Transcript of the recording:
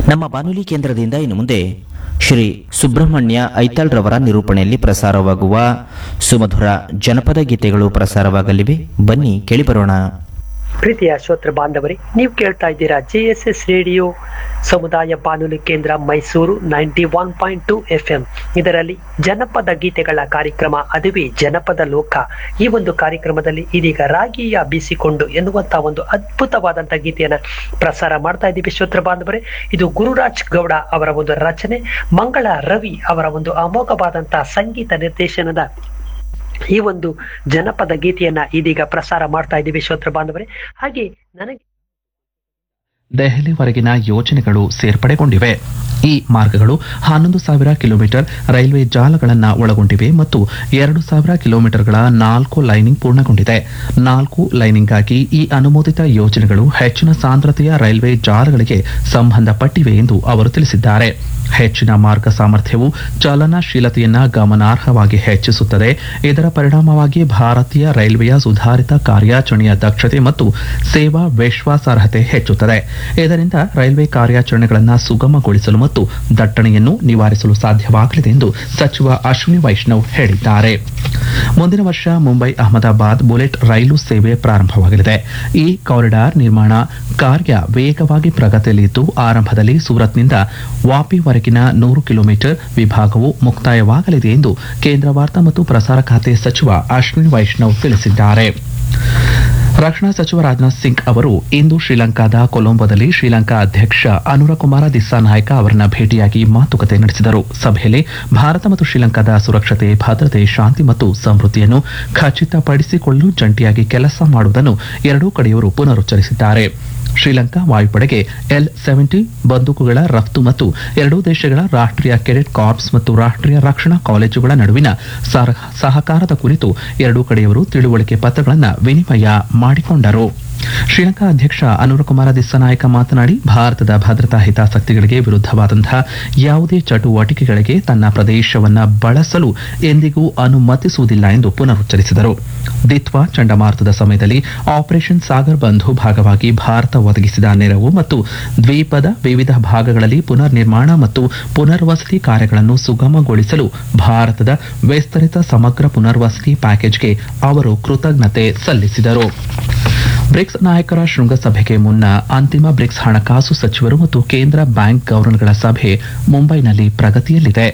ನಮ್ಮ ಬಾನುಲಿ ಕೇಂದ್ರದಿಂದ ಇನ್ನು ಮುಂದೆ ಶ್ರೀ ಸುಬ್ರಹ್ಮಣ್ಯ ಐತಾಳ್ರವರ ನಿರೂಪಣೆಯಲ್ಲಿ ಪ್ರಸಾರವಾಗುವ ಸುಮಧುರ ಜನಪದ ಗೀತೆಗಳು ಪ್ರಸಾರವಾಗಲಿವೆ ಬನ್ನಿ ಕೇಳಿಬರೋಣ ಪ್ರೀತಿಯ ಶ್ರೋತೃ ಬಾಂಧವರೇ ನೀವು ಕೇಳ್ತಾ ಇದ್ದೀರಾ ಜೆ ಎಸ್ ಎಸ್ ರೇಡಿಯೋ ಸಮುದಾಯ ಬಾನುಲಿ ಕೇಂದ್ರ Mysuru ninety one point two F M ಇದರಲ್ಲಿ ಜನಪದ ಗೀತೆಗಳ ಕಾರ್ಯಕ್ರಮ ಅದುವೇ ಜನಪದ ಲೋಕ ಈ ಒಂದು ಕಾರ್ಯಕ್ರಮದಲ್ಲಿ ಇದೀಗ ರಾಗಿಯ ಬೀಸಿಕೊಂಡು ಎನ್ನುವಂತ ಒಂದು ಅದ್ಭುತವಾದಂತ ಗೀತೆಯನ್ನ ಪ್ರಸಾರ ಮಾಡ್ತಾ ಇದ್ದೀವಿ ಶ್ರೋತೃ ಬಾಂಧವರೇ ಇದು ಗುರುರಾಜ್ ಗೌಡ ಅವರ ಒಂದು ರಚನೆ ಮಂಗಳ ರವಿ ಅವರ ಒಂದು ಅಮೋಘವಾದಂತಹ ಸಂಗೀತ ನಿರ್ದೇಶನದ ಈ ಒಂದು ಜನಪದ ಗೀತೆಯನ್ನ ಇದೀಗ ಪ್ರಸಾರ ಮಾಡ್ತಾ ಇದ್ದೀವಿ ಶ್ರೋತೃ ಬಾಂಧವರೇ ಹಾಗೆ ನನಗೆ ದೆಹಲಿವರೆಗಿನ ಯೋಜನೆಗಳು ಸೇರ್ಪಡೆಗೊಂಡಿವೆ ಈ ಮಾರ್ಗಗಳು ಹನ್ನೊಂದು ಸಾವಿರ ಕಿಲೋಮೀಟರ್ ರೈಲ್ವೆ ಜಾಲಗಳನ್ನ ಒಳಗೊಂಡಿವೆ ಮತ್ತು ಎರಡು ಸಾವಿರ ಕಿಲೋಮೀಟರ್ಗಳ ನಾಲ್ಕು ಲೈನಿಂಗ್ ಪೂರ್ಣಗೊಂಡಿದೆ ನಾಲ್ಕು ಲೈನಿಂಗ್ಗಾಗಿ ಈ ಅನುಮೋದಿತ ಯೋಜನೆಗಳು ಹೆಚ್ಚಿನ ಸಾಂದ್ರತೆಯ ರೈಲ್ವೆ ಜಾಲಗಳಿಗೆ ಸಂಬಂಧಪಟ್ಟಿವೆ ಎಂದು ಅವರು ತಿಳಿಸಿದ್ದಾರೆ ಹೆಚ್ಚಿನ ಮಾರ್ಗ ಸಾಮರ್ಥ್ಯವು ಚಲನಶೀಲತೆಯನ್ನ ಗಮನಾರ್ಹವಾಗಿ ಹೆಚ್ಚಿಸುತ್ತದೆ ಇದರ ಪರಿಣಾಮವಾಗಿ ಭಾರತೀಯ ರೈಲ್ವೆಯ ಸುಧಾರಿತ ಕಾರ್ಯಾಚರಣೆಯ ದಕ್ಷತೆ ಮತ್ತು ಸೇವಾ ವಿಶ್ವಾಸಾರ್ಹತೆ ಹೆಚ್ಚುತ್ತದೆ ಇದರಿಂದ ರೈಲ್ವೆ ಕಾರ್ಯಾಚರಣೆಗಳನ್ನು ಸುಗಮಗೊಳಿಸಲು ಮತ್ತು ದಟ್ಟಣೆಯನ್ನು ನಿವಾರಿಸಲು ಸಾಧ್ಯವಾಗಲಿದೆ ಎಂದು ಸಚಿವ ಅಶ್ವಿನಿ ವೈಷ್ಣವ್ ಹೇಳಿದ್ದಾರೆ ಮುಂದಿನ ವರ್ಷ ಮುಂಬೈ ಅಹಮದಾಬಾದ್ ಬುಲೆಟ್ ರೈಲು ಸೇವೆ ಪ್ರಾರಂಭವಾಗಲಿದೆ ಈ ಕಾರಿಡಾರ್ ನಿರ್ಮಾಣ ಕಾರ್ಯ ವೇಗವಾಗಿ ಪ್ರಗತಿಯಲ್ಲಿದ್ದು ಆರಂಭದಲ್ಲಿ ಸೂರತ್ನಿಂದ ವಾಪಿವರೆಗಿನ ನೂರು ಕಿಲೋಮೀಟರ್ ವಿಭಾಗವು ಮುಕ್ತಾಯವಾಗಲಿದೆ ಎಂದು ಕೇಂದ್ರ ವಾರ್ತಾ ಮತ್ತು ಪ್ರಸಾರ ಖಾತೆ ಸಚಿವ ಅಶ್ವಿನಿ ವೈಷ್ಣವ್ ತಿಳಿಸಿದ್ದಾರೆ ರಕ್ಷಣಾ ಸಚಿವ ರಾಜನಾಥ್ ಸಿಂಗ್ ಅವರು ಇಂದು ಶ್ರೀಲಂಕಾದ ಕೊಲಂಬೋದಲ್ಲಿ ಶ್ರೀಲಂಕಾ ಅಧ್ಯಕ್ಷ ಅನುರಕುಮಾರ ದಿಸ್ಸಾನಾಯ್ಕ ಅವರನ್ನ ಭೇಟಿಯಾಗಿ ಮಾತುಕತೆ ನಡೆಸಿದರು ಸಭೆಯಲ್ಲಿ ಭಾರತ ಮತ್ತು ಶ್ರೀಲಂಕಾದ ಸುರಕ್ಷತೆ ಭದ್ರತೆ ಶಾಂತಿ ಮತ್ತು ಸಮೃದ್ಧಿಯನ್ನು ಖಚಿತಪಡಿಸಿಕೊಳ್ಳಲು ಜಂಟಿಯಾಗಿ ಕೆಲಸ ಮಾಡುವುದನ್ನು ಎರಡೂ ಕಡೆಯವರು ಪುನರುಚ್ಚರಿಸಿದ್ದಾರೆ ಶ್ರೀಲಂಕಾ ವಾಯುಪಡೆಗೆ ಎಲ್ ಸೆವೆಂಟಿ ಬಂದೂಕುಗಳ ರಫ್ತು ಮತ್ತು ಎರಡೂ ದೇಶಗಳ ರಾಷ್ಟ್ರೀಯ ಕೆಡೆಟ್ ಕಾರ್ಪ್ಸ್ ಮತ್ತು ರಾಷ್ಟ್ರೀಯ ರಕ್ಷಣಾ ಕಾಲೇಜುಗಳ ನಡುವಿನ ಸಹ- ಸಹಕಾರದ ಕುರಿತು ಎರಡೂ ಕಡೆಯವರು ತಿಳುವಳಿಕೆ ಪತ್ರಗಳನ್ನು ವಿನಿಮಯ ಮಾಡಿಕೊಂಡರು ಶ್ರೀಲಂಕಾ ಅಧ್ಯಕ್ಷ ಅನುರಕುಮಾರ ದಿಸ್ಸನಾಯಕ ಮಾತನಾಡಿ ಭಾರತದ ಭದ್ರತಾ ಹಿತಾಸಕ್ತಿಗಳಿಗೆ ವಿರುದ್ಧವಾದಂತಹ ಯಾವುದೇ ಚಟುವಟಿಕೆಗಳಿಗೆ ತನ್ನ ಪ್ರದೇಶವನ್ನ ಬಳಸಲು ಎಂದಿಗೂ ಅನುಮತಿಸುವುದಿಲ್ಲ ಎಂದು ಪುನರುಚ್ಚರಿಸಿದರು ದಿತ್ವಾ ಚಂಡಮಾರುತದ ಸಮಯದಲ್ಲಿ ಆಪರೇಷನ್ ಸಾಗರ್ ಬಂಧು ಭಾಗವಾಗಿ ಭಾರತ ಒದಗಿಸಿದ ನೆರವು ಮತ್ತು ದ್ವೀಪದ ವಿವಿಧ ಭಾಗಗಳಲ್ಲಿ ಪುನರ್ ನಿರ್ಮಾಣ ಮತ್ತು ಪುನರ್ವಸತಿ ಕಾರ್ಯಗಳನ್ನು ಸುಗಮಗೊಳಿಸಲು ಭಾರತದ ವಿಸ್ತರಿತ ಸಮಗ್ರ ಪುನರ್ವಸತಿ ಪ್ಯಾಕೇಜ್ಗೆ ಅವರು ಕೃತಜ್ಞತೆ ಸಲ್ಲಿಸಿದರು ಬ್ರಿಕ್ಸ್ ನಾಯಕರ ಶೃಂಗಸಭೆಗೆ ಮುನ್ನ ಅಂತಿಮ ಬ್ರಿಕ್ಸ್ ಹಣಕಾಸು ಸಚಿವರು ಮತ್ತು ಕೇಂದ್ರ ಬ್ಯಾಂಕ್ ಗವರ್ನರ್ಗಳ ಸಭೆ ಮುಂಬೈನಲ್ಲಿ ಪ್ರಗತಿಯಲ್ಲಿದೆ